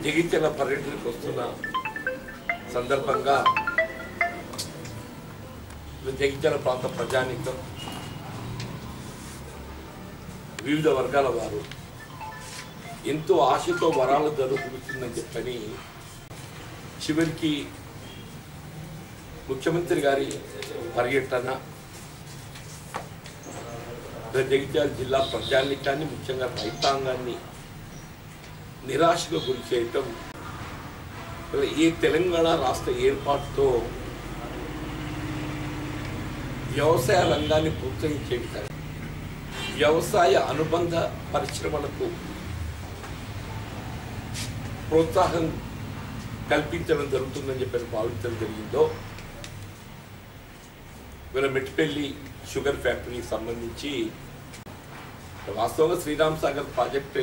జగిత్యాల పర్యటనకు వస్తున్న సందర్భంగా జగిత్యాల ప్రాంత ప్రజానీకం వివిధ వర్గాల వారు ఎంతో ఆశతో వరాలు జరుగుతుందని చెప్పని చివరికి ముఖ్యమంత్రి గారి పర్యటన జగిత్యాల జిల్లా ప్రజానీకాన్ని ముఖ్యంగా రైతాంగాన్ని నిరాశకు గురి చేయటం ఈ తెలంగాణ రాష్ట్ర ఏర్పాటుతో వ్యవసాయ రంగాన్ని ప్రోత్సహించే విధంగా వ్యవసాయ అనుబంధ పరిశ్రమలకు ప్రోత్సాహం కల్పించడం జరుగుతుందని చెప్పి భావించడం జరిగిందో వీళ్ళ మెట్టిపల్లి షుగర్ ఫ్యాక్టరీకి సంబంధించి వాస్తవంగా శ్రీరామ్ సాగర్ ప్రాజెక్టు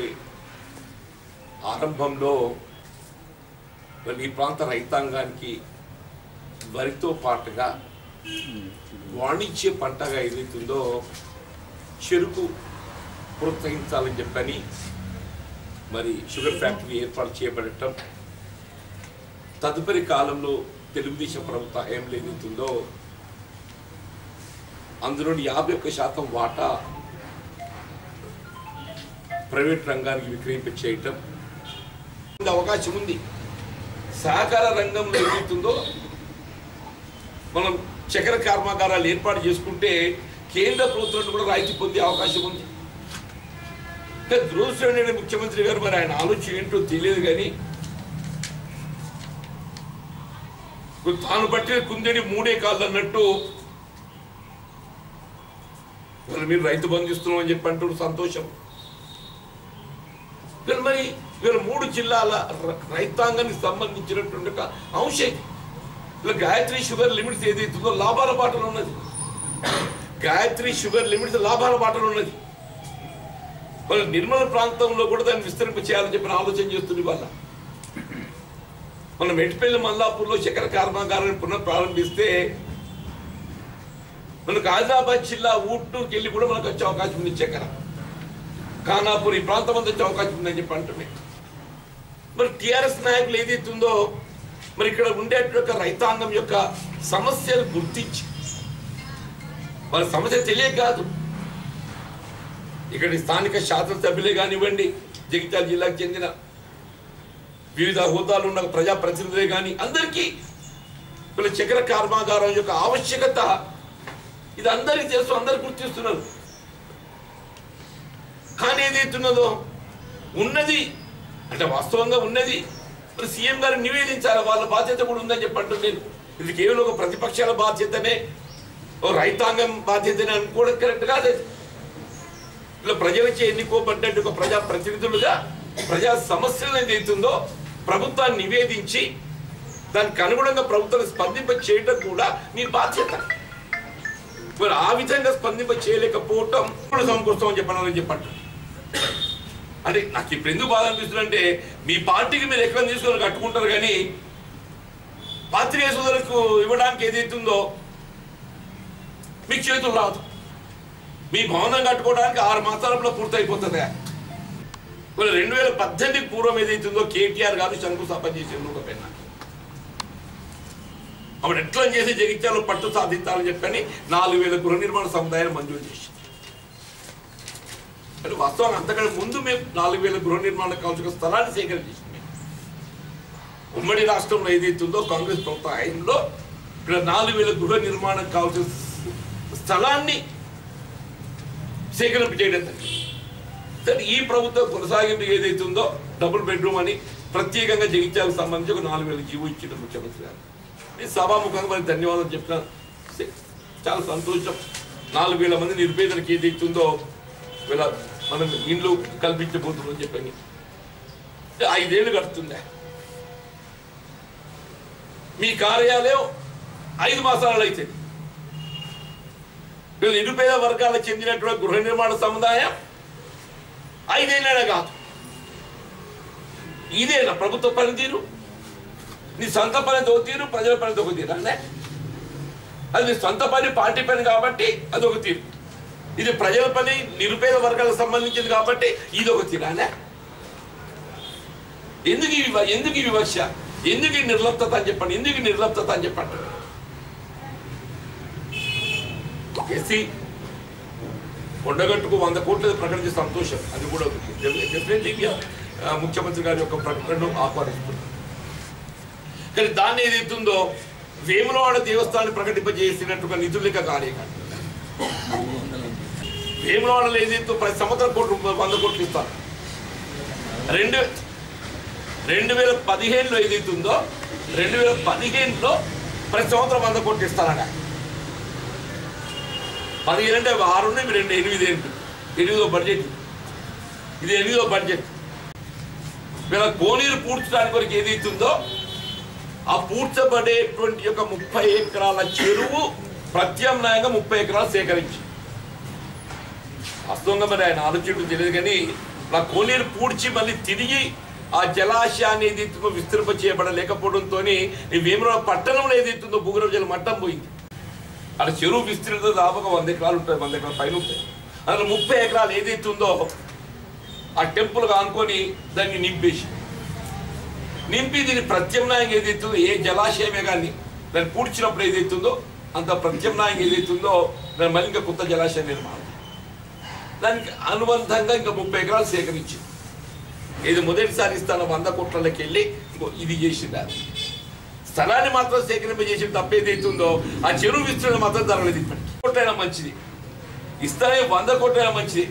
ఆరంభంలో మరి ఈ ప్రాంత రైతాంగానికి వరితో పాటుగా వాణిజ్య పంటగా ఏదైతుందో చెరుకు ప్రోత్సహించాలని చెప్పని మరి షుగర్ ఫ్యాక్టరీ ఏర్పాటు చేయబడటం తదుపరి కాలంలో తెలుగుదేశం ప్రభుత్వ హయాంలో ఏదైతుందో అందులో యాభై ఒక్క శాతం వాటా ప్రైవేట్ రంగానికి విక్రయింప చేయటం అవకాశం ఉంది సహకార రంగంలో ఏదైతుందో మనం చక్కెర కర్మాగారాలు ఏర్పాటు చేసుకుంటే కేంద్ర ప్రభుత్వం కూడా రాయితీ పొందే అవకాశం ఉంది ఇంకా దురదృష్టమైన ముఖ్యమంత్రి గారు మరి ఆయన ఆలోచన ఏంటో తెలియదు కానీ తాను పట్టిన కుందేని మూడే కాళ్ళు అన్నట్టు మరి మీరు రైతు బంధిస్తున్నాం అని చెప్పి అంటారు సంతోషం కానీ మరి వీళ్ళ మూడు జిల్లాల ర- రైతాంగానికి సంబంధించినటువంటి ఒక అంశం ఇది. ఇలా గాయత్రి షుగర్ లిమిట్స్ ఏదైతుందో లాభాల బాటలో ఉన్నది గాయత్రి షుగర్ లిమిట్స్ లాభాల బాటలో ఉన్నది వాళ్ళు నిర్మల ప్రాంతంలో కూడా దాన్ని విస్తరింప చేయాలని చెప్పిన ఆలోచన చేస్తుంది వాళ్ళ మన మెట్టిపల్లి మల్లాపూర్లో చక్కెర కర్మాగారాన్ని పునః ప్రారంభిస్తే మనకు ఆదిలాబాద్ జిల్లా ఊట్టూరుకి వెళ్ళి కూడా మనకు వచ్చే అవకాశం ఉంది చక్కెర ఖానాపూర్ ఈ ప్రాంతం అంతా వచ్చే అవకాశం ఉందని చెప్పి అంటున్నాయి మరి టిఆర్ఎస్ నాయకులు ఏదైతుందో మరి ఇక్కడ ఉండేటువంటి రైతాంగం యొక్క సమస్యలు గుర్తించి వాళ్ళ సమస్య తెలియక కాదు ఇక్కడ స్థానిక శాసనసభ్యులే కానివ్వండి జగిత్యాల జిల్లాకు చెందిన వివిధ హోదాలు ఉన్న ప్రజాప్రతినిధులే కానీ అందరికీ వీళ్ళ చక్కెర కర్మాగారం యొక్క ఆవశ్యకత ఇది అందరికీ తెలుసు అందరు గుర్తిస్తున్నారు కానీ ఏదైతున్నదో ఉన్నది అంటే వాస్తవంగా ఉన్నది మరి సీఎం గారు నివేదించాలి వాళ్ళ బాధ్యత కూడా ఉందని చెప్పి అంటున్నాను ఇది కేవలం ఒక ప్రతిపక్షాల బాధ్యతనే ఓ రైతాంగం బాధ్యతనే అనుకోవడం కరెక్ట్ కాదు అది. ఇలా ప్రజలచే ఎన్నుకోబడ్డట్టు ఒక ప్రజా ప్రతినిధులుగా ప్రజా సమస్యలు ఏదైతుందో ప్రభుత్వాన్ని నివేదించి దానికి అనుగుణంగా ప్రభుత్వాన్ని స్పందింప చేయడం కూడా మీ బాధ్యత మరి ఆ విధంగా స్పందింప చేయలేకపోవటం ఇప్పుడు సమకూరుస్తామని చెప్పాలని చెప్పండి అంటే నాకు ఇప్పుడు ఎందుకు బాధ అనిపిస్తుందంటే మీ పార్టీకి మీరు ఎక్కడ తీసుకొని కట్టుకుంటారు కానీ పాత్రికేయ సోదరులకు ఇవ్వడానికి ఏదైతుందో మీకు చేతులు రాదు మీ భవనం కట్టుకోవడానికి ఆరు మాసాలలో పూర్తయిపోతుంది మరి రెండు వేల పద్దెనిమిది పూర్వం ఏదైతుందో కేటీఆర్ గారు శంకుస్థాపన చేసిండు ఒక పెన్న అప్పుడు ఎట్లా చేసి జగిత్యాలు పట్టు సాధించాలని చెప్పని నాలుగు వేల గృహ నిర్మాణ సముదాయాన్ని మంజూరు చేసింది అంటే వాస్తవం అంతకంటే ముందు మేము నాలుగు వేల గృహ నిర్మాణ కావాల్సిన స్థలాన్ని సేకరించాం ఉమ్మడి రాష్ట్రంలో ఏదైతుందో కాంగ్రెస్ ప్రభుత్వ హయాంలో ఇక్కడ నాలుగు వేల గృహ నిర్మాణం కావాల్సిన స్థలాన్ని సేకరింపు చేయడం జరిగింది. సరే ఈ ప్రభుత్వం కొనసాగింపు ఏదైతుందో డబుల్ బెడ్రూమ్ అని ప్రత్యేకంగా జగిత్యాలకు సంబంధించి ఒక నాలుగు వేల జీవో ఇచ్చిన ముఖ్యమంత్రి గారు ఈ సభాముఖంగా మరి ధన్యవాదాలు చెప్తున్నాను సే- చాలా సంతోషం నాలుగు వేల మంది నిరుపేదలకు ఏదైతుందో వీళ్ళ మనం ఇండ్లు కల్పించబోతున్నాం చెప్పని ఐదేళ్ళు గడుతుందా మీ కార్యాలయం ఐదు మాసాలు అయితే వీళ్ళు నిరుపేద వర్గాలకు చెందినటువంటి గృహ నిర్మాణ సముదాయం ఐదేళ్ళనే కాదు ఇదేనా ప్రభుత్వ పనితీరు నీ సొంత పని ఒక తీరు ప్రజల పని ఒక తీరు అంటే అది నీ సొంత పని పార్టీ పని కాబట్టి అది ఒక తీరు ఇది ప్రజల పని నిరుపేద వర్గాలకు సంబంధించింది కాబట్టి ఇది ఒక తీరానే ఎందుకు ఈ వివ- ఎందుకు ఈ వివక్ష ఎందుకు ఈ నిర్లప్తత అని చెప్పండి ఎందుకు ఈ నిర్లప్తత అని చెప్పండి ఎస్సీ కొండగట్టుకు వంద కోట్లు ప్రకటించే సంతోషం అది కూడా డెఫినెట్లీ ముఖ్యమంత్రి గారి యొక్క ప్రకటనను ఆహ్వానిస్తున్నాం కానీ దాన్ని ఏదైతుందో వేములవాడ దేవస్థానాన్ని ప్రకటింపజేసినట్టుగా నిధులేక కాలే కాదు వేములవాడలో ఏదైతే ప్రతి సంవత్సరం కోట్లు వంద కోట్లు ఇస్తారు రెండు రెండు వేల పదిహేనులో ఏదైతుందో రెండు వేల పదిహేనులో ప్రతి సంవత్సరం వంద కోట్లు ఇస్తారట పదిహేను అంటే ఆరు ఉన్నాయి ఇవి రెండు ఎనిమిది ఏంటి ఎనిమిదో బడ్జెట్ ఇది ఎనిమిదో బడ్జెట్ వీళ్ళ కోనేరు పూడ్చడానికి వరకు ఏదైతుందో ఆ పూడ్చబడేటువంటి యొక్క ముప్పై ఎకరాల చెరువు ప్రత్యామ్నాయంగా ముప్పై ఎకరాలు సేకరించి వాస్తవంగా మరి ఆయన ఆలోచించడం తెలియదు కానీ నా కోనేరు పూడ్చి మళ్ళీ తిరిగి ఆ జలాశయాన్ని ఏదైతుందో విస్తరింప చేయబడలేకపోవడంతో ఈ వేమరావు పట్టణంలో ఏదైతుందో భూగర్భ జల మట్టం పోయింది అక్కడ చెరువు విస్తీర్ణత దాదాపుగా వంద ఎకరాలు ఉంటాయి వంద ఎకరాల పైన ఉంటాయి అందులో ముప్పై ఎకరాలు ఏదైతే ఉందో ఆ టెంపుల్ ఆనుకొని దాన్ని నింపేసి నింపి దీని ప్రత్యామ్నాయంగా ఏదైతే ఉందో ఏ జలాశయమే కానీ దాన్ని పూడ్చినప్పుడు ఏదైతే ఉందో అంత ప్రత్యామ్నాయంగా ఏదైతే ఉందో దాని మళ్ళీ ఇంకా కొత్త జలాశయం నిర్మాణం దానికి అనుబంధంగా ఇంకా ముప్పై ఎకరాలు సేకరించింది ఇది మొదటిసారి ఇస్తాను వంద కోట్లకి వెళ్ళి ఇంకో ఇది చేసింది అది స్థలాన్ని మాత్రం సేకరింపజేసిన తప్పేదైతుందో ఆ చెరువు విస్తరణ మాత్రం జరగలేదు ఇప్పటికి కోట్లైనా మంచిది ఇస్తానే వంద కోట్లైనా మంచిది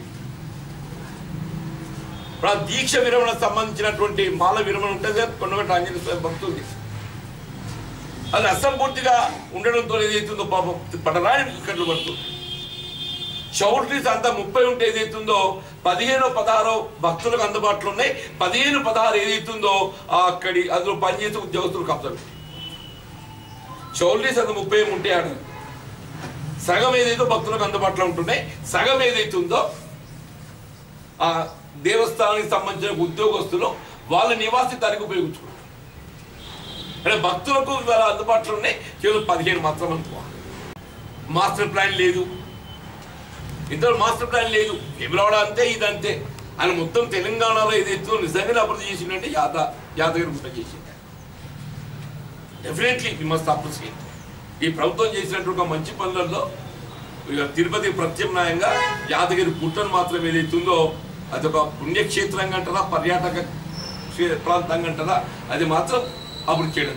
ఇప్పుడు ఆ దీక్ష విరమణ సంబంధించినటువంటి మాల విరమణ ఉంటుంది కదా కొండగట్ట ఆంజనేయ స్వామి భక్తులది అది అసంపూర్తిగా ఉండడంతో ఏదైతుందో పాపం పడరాని ఇక్కట్లు పడుతుంది చౌల్ట్రీస్ అంతా ముప్పై ఉంటే ఏదైతుందో పదిహేను పదహారు భక్తులకు అందుబాటులో ఉన్నాయి పదిహేను పదహారు ఏదైతుందో ఆ అక్కడి అందులో పనిచేసే ఉద్యోగస్తులు కప్తారు చౌల్ట్రీస్ అంత ముప్పై ఉంటే ఆడ సగం ఏదైతే భక్తులకు అందుబాటులో ఉంటున్నాయి సగం ఏదైతుందో ఆ దేవస్థానానికి సంబంధించిన ఉద్యోగస్తులు వాళ్ళ నివాసితానికి ఉపయోగించుకుంటారు అంటే భక్తులకు ఇవాళ అందుబాటులో ఉన్నాయి కేవలం పదిహేను మాత్రం అనుకో మాస్టర్ ప్లాన్ లేదు ఇద్దరు మాస్టర్ ప్లాన్ లేదు భీమరావడ అంతే ఇది అంతే ఆయన మొత్తం తెలంగాణలో ఏదైతే నిజంగా అభివృద్ధి చేసిందంటే యాద యాదగిరి గుట్ట చేసింది డెఫినెట్లీ వి మస్ట్ అప్రిషియేట్ ఈ ప్రభుత్వం చేసినటువంటి ఒక మంచి పనులలో ఇక తిరుపతి ప్రత్యామ్నాయంగా యాదగిరి గుట్టను మాత్రం ఏదైతుందో అది ఒక పుణ్యక్షేత్రంగా అంటారా పర్యాటక క్షే- ప్రాంతంగా అంటారా అది మాత్రం అభివృద్ధి చేయడం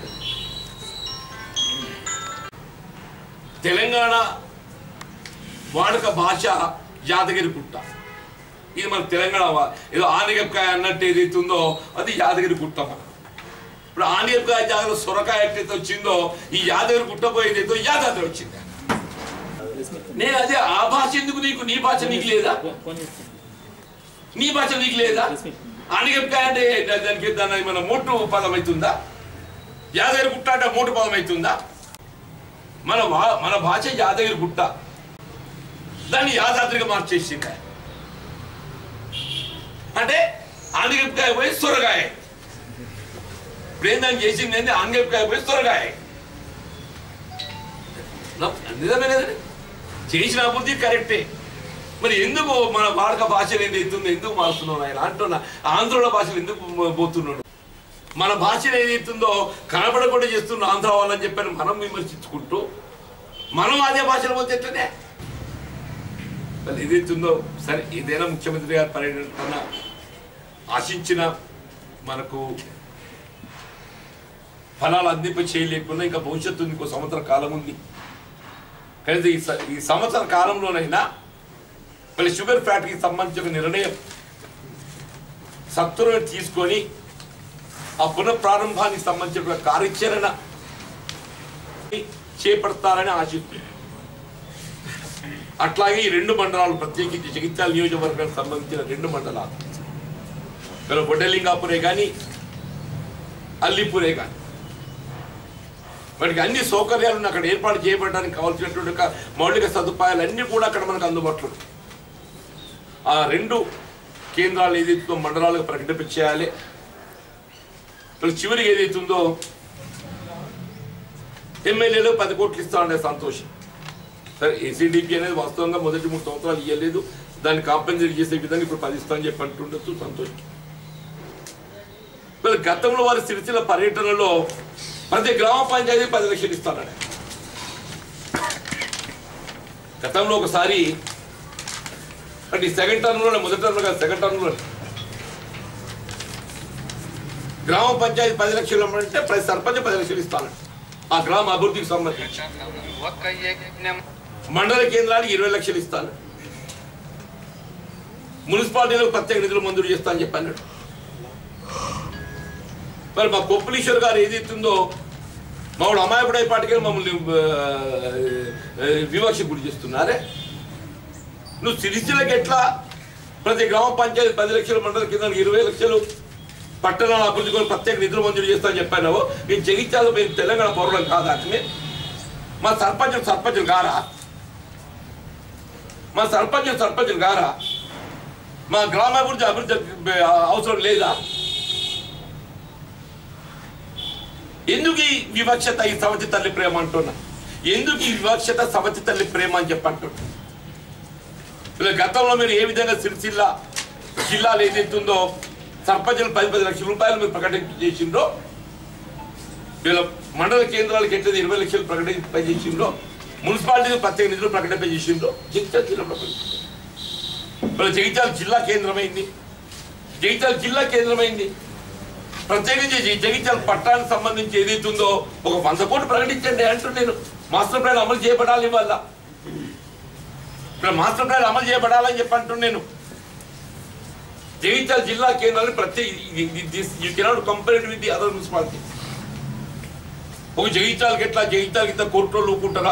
తెలంగాణ వాడుక భాష యాదగిరి గుట్ట ఇది మన తెలంగాణ వా- ఏదో ఆనగకాయ అన్నట్టు ఏదైతే ఉందో అది యాదగిరి గుట్ట మన ఇప్పుడు ఆనగకాయ జాగ్రత్త సొరకాయ ఎట్లయితే వచ్చిందో ఈ యాదగిరి గుట్ట పోయేదైతే యాదాద్రి వచ్చింది నేను అదే ఆ భాష ఎందుకు నీకు నీ భాష నీకు లేదా నీ భాష నీకు లేదా ఆనగకాయ అంటే దా- దానికి దాని మన మోటు పదం అవుతుందా యాదగిరి గుట్ట అంటే మోటు పదం అవుతుందా మన వా- మన భాష యాదగిరి గుట్ట దాన్ని యాదాద్రిగా మార్చేసింది ఆయన. అంటే ఆనగకాయ పోయి సొరకాయ ఇప్పుడు ఏందని చేసింది ఏంది ఆనగకాయ పోయి సొరకాయ నా- నిజమే కదండి చేసిన అభివృద్ధి కరెక్టే మరి ఎందుకు మన వాడక భాష ఏది అవుతుంది ఎందుకు మారుతున్నాడు ఆయన అంటున్నా ఆంధ్రుల భాషలు ఎందుకు పో- పోతున్నాడు మన భాష ఏదైతుందో కనపడకుండా చేస్తున్న ఆంధ్ర వాళ్ళని చెప్పని మనం విమర్శించుకుంటూ మనం అదే భాషలో పోతే ఎట్లనే మరి ఏదైతుందో సరే ఏదైనా ముఖ్యమంత్రి గారి పర్యటన ఆశించిన మనకు ఫలాలు అందింప చేయలేకుండా ఇంకా భవిష్యత్తు ఉంది, ఇంకో సంవత్సర కాలం ఉంది కనీసం ఈ స- ఈ సంవత్సర కాలంలోనైనా మళ్ళీ షుగర్ ఫ్యాక్టరీకి సంబంధించిన నిర్ణయం సత్వరం తీసుకొని ఆ పునఃప్రారంభానికి సంబంధించిన కార్యాచరణ చేపడతారని ఆశిస్తుంది అట్లాగే ఈ రెండు మండలాలు ప్రత్యేకించి జగిత్యాల నియోజకవర్గానికి సంబంధించిన రెండు మండలాలు ఇక్కడ బొడ్డలింగాపురే కానీ అల్లిపురే కానీ వాటికి అన్ని సౌకర్యాలను అక్కడ ఏర్పాటు చేయబడడానికి కావాల్సినటువంటి ఒక మౌలిక సదుపాయాలు అన్నీ కూడా అక్కడ మనకు అందుబాటులో ఉన్నాయి. ఆ రెండు కేంద్రాలు ఏదైతుందో మండలాలకు ప్రకటింప చేయాలి మరి చివరికి ఏదైతుందో ఎమ్మెల్యేలు పది కోట్లు ఇస్తామనే సంతోషం సరే ఏసీడీపీ అనేది వాస్తవంగా మొదటి మూడు సంవత్సరాలు ఇవ్వలేదు దాన్ని కాంపెన్సేట్ చేసే విధంగా ఇప్పుడు పది ఇస్తామని చెప్పి అంటుండొచ్చు సంతోషం వీళ్ళు గతంలో వారి సిరిసిల్ల పర్యటనలో ప్రతి గ్రామ పంచాయతీ పది లక్షలు ఇస్తానని గతంలో ఒకసారి అంటే సెకండ్ టర్మ్లో మొదటి టర్మ్ కాదు సెకండ్ టర్మ్లో గ్రామ పంచాయతీ పది లక్షలు ఇవ్వమంటే ప్రతి సర్పంచ్ పది లక్షలు ఇస్తాను ఆ గ్రామ అభివృద్ధికి సంబంధించి ఒక్క యజ్ఞం మండల కేంద్రానికి ఇరవై లక్షలు ఇస్తాను మున్సిపాలిటీలకు ప్రత్యేక నిధులు మంజూరు చేస్తా అని చెప్పి అన్నాడు మరి మా కొప్పులీశ్వర్ గారు ఏదైతుందో మామూలు అమాయకుడై పాటికి మమ్మల్ని ఆ, ఆ, వివక్ష గురి చేస్తున్నారే నువ్వు సిరిసిల్లకి ఎట్లా ప్రతి గ్రామ పంచాయతీ పది లక్షల మండల కింద ఇరవై లక్షలు పట్టణాల అభివృద్ధి కోసం ప్రత్యేక నిధులు మంజూరు చేస్తా అని చెప్పాను నేను జగిత్యాల మేము తెలంగాణ పౌరులం కాదా అంటే మా సర్పంచులు సర్పంచులు గారా మా సర్పంచులు సర్పంచులు గారా మా గ్రామాభివృద్ధి అభివృద్ధి అవసరం లేదా ఎందుకు ఈ వివక్షత ఈ సవతి తల్లి ప్రేమ అంటున్నా ఎందుకు ఈ వివక్షత సవతి తల్లి ప్రేమ అని చెప్పంటున్నా ఇలా గతంలో మీరు ఏ విధంగా సిరిసిల్ల జిల్లాలు ఏదైతుందో సర్పంచులు పది పది లక్షల రూపాయలు మీరు ప్రకటన చేసిండ్రో వీళ్ళ మండల కేంద్రాలకు ఎట్లయితే ఇరవై లక్షలు ప్రకటింప చేసిండ్రో మున్సిపాలిటీకి ప్రత్యేక నిధులు ప్రకటింప చేసిండ్రో జగిత్యాల జిల్లా ప్రకటించారు వీళ్ళ జగిత్యాల జిల్లా కేంద్రమైంది జగిత్యాల జిల్లా కేంద్రమైంది ప్రత్యేకించి జగి- జగిత్యాల పట్టణానికి సంబంధించి ఏదైతే ఉందో ఒక వంద కోట్లు ప్రకటించండి అంటూ నేను మాస్టర్ ప్లాన్ అమలు చేయబడాలి వల్ల ఇక్కడ మాస్టర్ ప్లాన్ అమలు చేయబడాలని చెప్పి అంటున్నాను నేను జగిత్యాల జిల్లా కేంద్రాన్ని ప్రత్యేక you cannot compare with the other municipality ఒక జగిత్యాలకి ఎట్లా జగిత్యాలకి ఇంత కోర్టులో ఊకుంటారా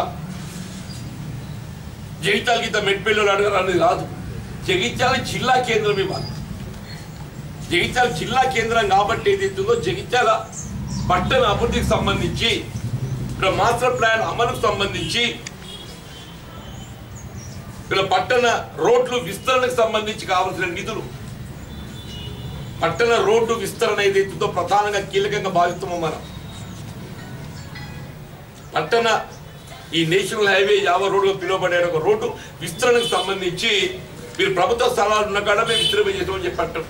జగిత్యాలకి ఇంత మెట్పల్లిలో అడగరా అనేది రాదు జగిత్యాల జిల్లా కేంద్రం ఇవ్వాలి జగిత్యాల జిల్లా కేంద్రం కాబట్టి ఏదైతుందో జగిత్యాల పట్టణ అభివృద్ధికి సంబంధించి ఇక్కడ మాస్టర్ ప్లాన్ అమలుకు సంబంధించి ఇక్కడ పట్టణ రోడ్లు విస్తరణకు సంబంధించి కావాల్సిన నిధులు పట్టణ రోడ్డు విస్తరణ ఏదైతుందో ప్రధానంగా కీలకంగా భావిస్తామో మనం పట్టణ ఈ నేషనల్ హైవే యావ రోడ్డుగా పిలువబడే ఒక రోడ్డు విస్తరణకు సంబంధించి మీరు ప్రభుత్వ స్థలాలు ఉన్న కాడ మేము విస్తరణ చేసామని చెప్పి అంటారు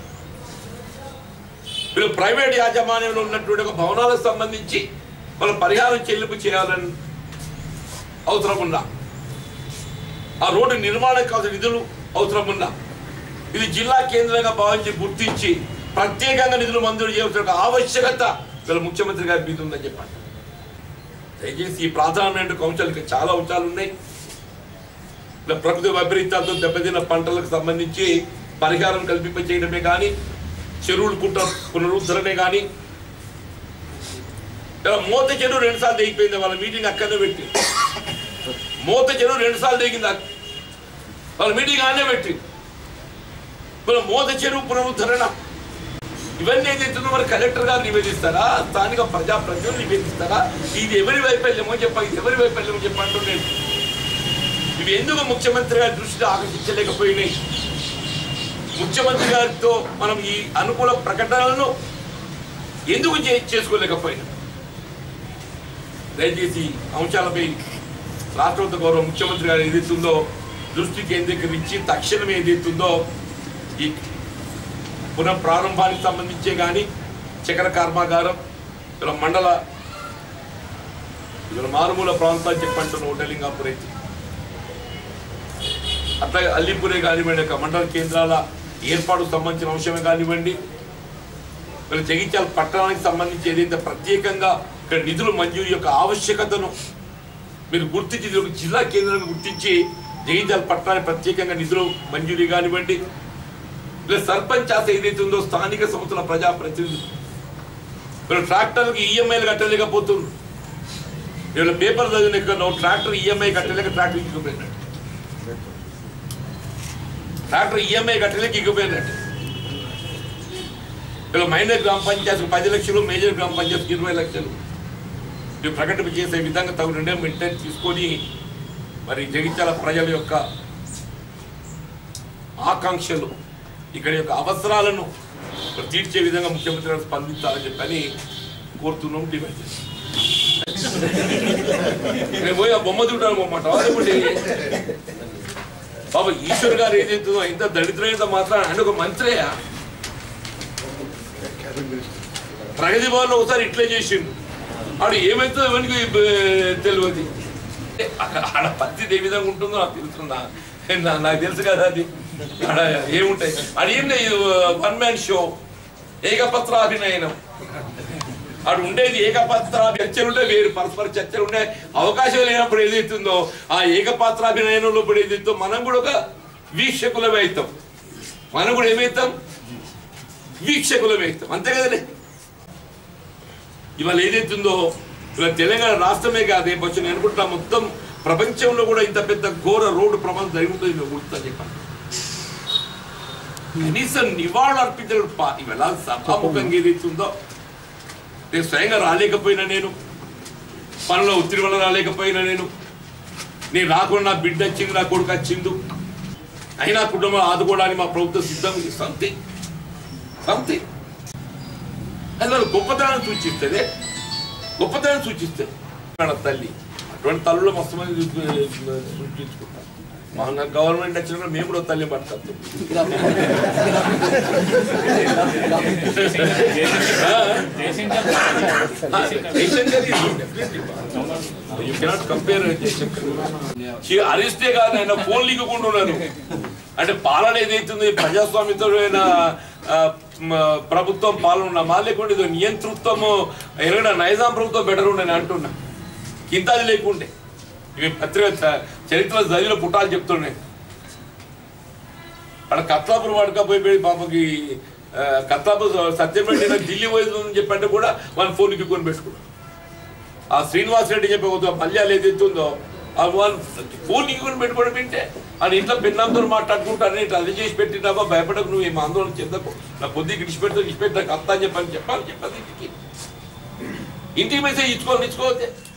మీరు ప్రైవేట్ యాజమాన్యంలో ఉన్నటువంటి ఒక భవనాలకు సంబంధించి వాళ్ళ పరిహారం చెల్లింపు చేయాలని అవసరం ఉందా ఆ రోడ్డు నిర్మాణం కావాల్సిన నిధులు అవసరం ఉందా ఇది జిల్లా కేంద్రంగా భావించి గుర్తించి ప్రత్యేకంగా నిధులు మంజూరు చేయాల్సిన ఒక ఆవశ్యకత వీళ్ళ ముఖ్యమంత్రి గారి మీద ఉందని చెప్పండి దయచేసి ఈ ప్రాధాన్యమైన అంశాలు ఇంకా చాలా అంశాలు ఉన్నాయి ఇలా ప్రకృతి వైపరీత్యాలతో దెబ్బతిన్న పంటలకు సంబంధించి పరిహారం కల్పింప చేయడమే కానీ చెరువులు కుట్ట పునరుద్ధరణే కానీ ఇలా మూత చెరువు రెండు సార్లు దిగిపోయింది వాళ్ళ మీటింగ్ అక్కడనే పెట్టి మూత చెరువు రెండు సార్లు దిగింది అక్క- వాళ్ళ మీటింగ్ ఆనే పెట్టి మన మూత చెరువు పునరుద్ధరణ ఇవన్నీ ఏదైతుందో మరి కలెక్టర్ గారు నివేదిస్తారా స్థానిక ప్రజాప్రతినిధులు నివేదిస్తారా ఇది ఎవరి వైఫల్యమో చెప్ప ఇది ఎవరి వైఫల్యమో చెప్పంటున్నాను ఇవి ఎందుకు ముఖ్యమంత్రి గారి దృష్టిలో ఆకర్షించలేకపోయినాయి ముఖ్యమంత్రి గారితో మనం ఈ అనుకూల ప్రకటనలను ఎందుకు చే- చేసుకోలేకపోయినాం దయచేసి అంశాలపై రాష్ట్రపతి గౌరవ ముఖ్యమంత్రి గారు ఏదైతుందో దృష్టి కేంద్రీకరించి తక్షణం ఏదైతుందో ఈ పునః ప్రారంభానికి సంబంధించే కానీ చక్కెర కర్మాగారం ఇలా మండల ఇలా మారుమూల ప్రాంతాలు చెప్పంటున్న హోటలింగాపూర్ అయితే అట్లాగే అల్లిపురే కానివ్వండి ఒక మండల కేంద్రాల ఏర్పాటుకు సంబంధించిన అంశమే కానివ్వండి వీళ్ళ జగిత్యాల పట్టణానికి సంబంధించి ఏదైతే ప్రత్యేకంగా ఇక్కడ నిధులు మంజూరు యొక్క ఆవశ్యకతను మీరు గుర్తించి ఇది ఒక జిల్లా కేంద్రాన్ని గుర్తించి జగిత్యాల పట్టణానికి ప్రత్యేకంగా నిధులు మంజూరీ కానివ్వండి ఇలా సర్పంచ్ ఆశ ఏదైతే ఉందో స్థానిక సంస్థల ప్రజాప్రతినిధులు వీళ్ళు ట్రాక్టర్కి ఈఎంఐలు కట్టలేకపోతున్నారు వీళ్ళ పేపర్ చదివిన ఎక్కడ ట్రాక్టర్ ఈఎంఐ కట్టలేక ట్రాక్టర్ ఇచ్చిపోయినట్టు ట్రాక్టర్ ఈఎంఐ కట్టలేక ఇగ్గిపోయినట్టు వీళ్ళు మైనర్ గ్రామ పంచాయతీకి పది లక్షలు మేజర్ గ్రామ పంచాయతీకి ఇరవై లక్షలు ఇవి ప్రకటన చేసే విధంగా తగు నిర్ణయం మెయింటైన్ తీసుకొని మరి జగిత్యాల ప్రజల యొక్క ఆకాంక్షలు ఇక్కడ యొక్క అవసరాలను మరి తీర్చే విధంగా ముఖ్యమంత్రి గారు స్పందించాలని చెప్పని కోరుతున్నాం డిమాండ్ చేస్తున్నాం నేను పోయి ఆ బొమ్మ చూడాలి బొమ్మట లేకుంటే బాబా ఈశ్వర్ గారు ఏదైతుందో ఇంత దళితులైనంత మాత్రం ఆయన ఒక మంత్రియా ప్రగతి భవన్ ఒకసారి ఇట్లే చేసిండు ఆడు ఏమైతుందో ఎవరికి బ- తెలియదు అక్కడ ఆడ పరిస్థితి ఏ విధంగా ఉంటుందో నాకు తెలుస్తుందా నా- నాకు తెలుసు కదా అది ఆడ ఏముంటాయి అది ఏం లేదు వన్ మ్యాన్ షో ఏకపత్రాభినయనం అటు ఉండేది ఏకపత్ర చర్చలు ఉంటే వేరు పరస్పర చర్చలు ఉండే అవకాశం లేనప్పుడు ఏదైతుందో ఆ ఏకపాత్రాభినయంలో ఇప్పుడు ఏదైతుందో మనం కూడా ఒక వీక్షకులమే అవుతాం మనం కూడా ఏమవుతాం వీక్షకులమే అవుతాం అంతే కదలే ఇవాళ ఏదైతుందో ఇవాళ తెలంగాణ రాష్ట్రమే కాదు ఏ నేను అనుకుంటా మొత్తం ప్రపంచంలో కూడా ఇంత పెద్ద ఘోర రోడ్డు ప్రమాదం జరిగి ఉంటుంది నేను గుర్తా చెప్పాను కనీసం నివాళులు అర్పించడం పా- ఇవాళ సభాముఖంగా ఏదైతుందో నేను స్వయంగా రాలేకపోయినా నేను పనిలో ఒత్తిడి వల్ల రాలేకపోయినా నేను నేను రాకుండా నా బిడ్డ వచ్చింది నా కొడుకు వచ్చిండు అయినా కుటుంబం ఆదుకోవడానికి మా ప్రభుత్వం సిద్ధం సంథింగ్ సంథింగ్ అది వాళ్ళ గొప్పతనాన్ని సూచిస్తుంది గొప్పతనం సూచిస్తుంది మన తల్లి అటువంటి తల్లులో మస్తు మంది సూ- సూచించుకుంటారు మా గవర్నమెంట్ వచ్చినప్పుడు మేము కూడా తల్లి పడతాం యూ కెనాట్ కంపేర్ అరిస్తే కాదు ఆయన ఫోన్ లీకుండా ఉన్నాను అంటే పాలన ఏదైతుంది ప్రజాస్వామ్యతమైన ఆ, మ, ప్రభుత్వం పాలన ఉన్నమా లేకుంటే ఏదో నియంతృత్వము ఎలాగ నైజాం ప్రభుత్వం బెటర్ ఉండని అంటున్నా ఇంత అది లేకుండే ఇవి పత్రిక చ- చరిత్ర చదివిన పుట్టాలు చెప్తున్నాయి అక్కడ కత్లాపూర్ వాడుకపోయి పోయి పాపకి ఆ, కత్లాపూర్ సత్యపేట ఢిల్లీ పోయిందని చెప్పంటే కూడా వాళ్ళ ఫోన్కి కొని పెట్టుకున్నాడు ఆ శ్రీనివాస్ రెడ్డి చెప్పే ఒక మల్యాలు ఏదైతే ఉందో ఆ వాళ్ళు ఫోన్ కొని పెట్టుకోవడం ఏంటే అని ఇంట్లో పిన్నంతో మాట్లాడుకుంటారని ఇట్లా అది చేసి పెట్టినావా భయపడకు నువ్వు ఏం ఆందోళన చెందకు నా కొద్దిగా ఇడిచిపెడతా ఇడిచిపెట్టా కత్తా అని చెప్పని చెప్పాలి చెప్పదు ఇంటికి ఇంటికి మెసేజ్ ఇచ్చుకోవాలి ఇచ్చుకోవద్దే